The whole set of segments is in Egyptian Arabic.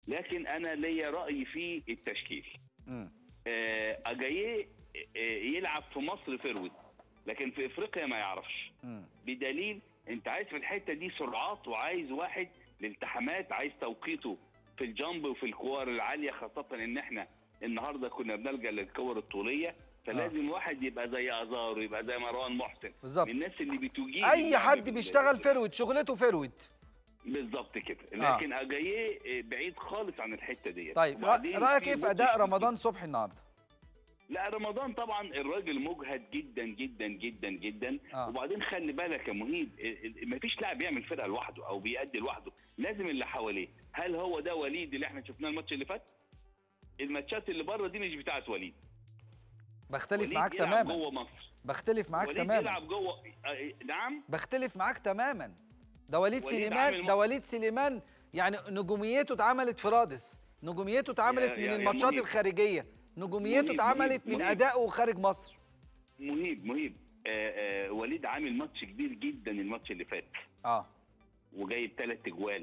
لكن انا ليا راي في التشكيل مم. آه، اجاييه آه، يلعب في مصر فروت لكن في افريقيا ما يعرفش مم. بدليل انت عايز في الحته دي سرعات وعايز واحد الالتحامات عايز توقيته في الجامب وفي الكور العاليه خاصه ان احنا النهارده كنا بنلجا للكور الطوليه فلازم آه. واحد يبقى زي ازار ويبقى زي مروان محسن بالظبط. من الناس اللي بتجيب اي اللعب حد بال- بيشتغل فروت شغلته فروت بالظبط كده آه. لكن اجاييه بعيد خالص عن الحته ديت طيب رأ- وبعدين رايك في ايه في ماتش اداء رمضان صبحي النهارده لا رمضان طبعا الراجل مجهد جدا جدا جدا جدا آه. وبعدين خلي بالك يا مهيب ما فيش لاعب بيعمل فرقه لوحده او بيأدي لوحده لازم اللي حواليه هل هو ده وليد اللي احنا شفناه الماتش اللي فات الماتشات اللي بره دي مش بتاعت وليد بختلف وليد معاك يلعب تماما جوه مصر بختلف معاك وليد تماما يلعب جوه آه، نعم بختلف معاك تماما ده وليد وليد سليمان عامل ده م- وليد سليمان يعني نجوميته اتعملت في رادس نجوميته اتعملت يا- من يا- يا الماتشات منيب. الخارجيه نجوميته منيب، اتعملت منيب، من منيب. ادائه خارج مصر مهيب مهيب آه آه وليد عامل ماتش كبير جدا الماتش اللي فات اه وجايب ثلاث اجوال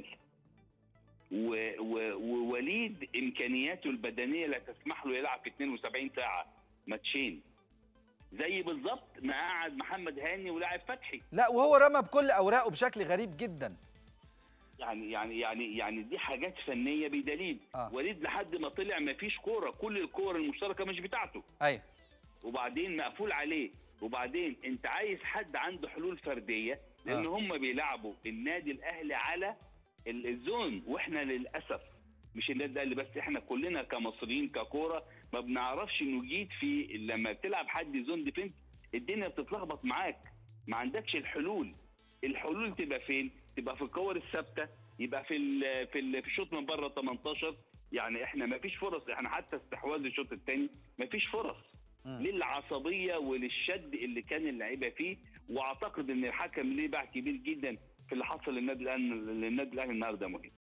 و- و- ووليد امكانياته البدنيه لا تسمح له يلعب في 72 ساعه ماتشين زي بالظبط ما قعد محمد هاني ولاعب فتحي لا وهو رمى بكل اوراقه بشكل غريب جدا يعني يعني يعني يعني دي حاجات فنيه بدليل آه. وليد لحد ما طلع ما فيش كوره كل الكور المشتركه مش بتاعته ايوه وبعدين مقفول عليه وبعدين انت عايز حد عنده حلول فرديه لان آه. هم بيلعبوا النادي الاهلي على ال- الزون واحنا للاسف مش النادي الاهلي بس احنا كلنا كمصريين ككوره ما بنعرفش نجيد في لما بتلعب حد زون ديفنس الدنيا بتتلخبط معاك ما عندكش الحلول الحلول تبقى فين تبقى في الكور الثابته يبقى في ال في ال في الشوط من بره 18 يعني احنا ما فيش فرص احنا حتى استحواذ الشوط الثاني ما فيش فرص مم. للعصبيه وللشد اللي كان اللعيبه فيه واعتقد ان الحكم ليه باع كبير جدا في اللي حصل للنادي الاهلي للنادي الاهلي النهارده يا مهيب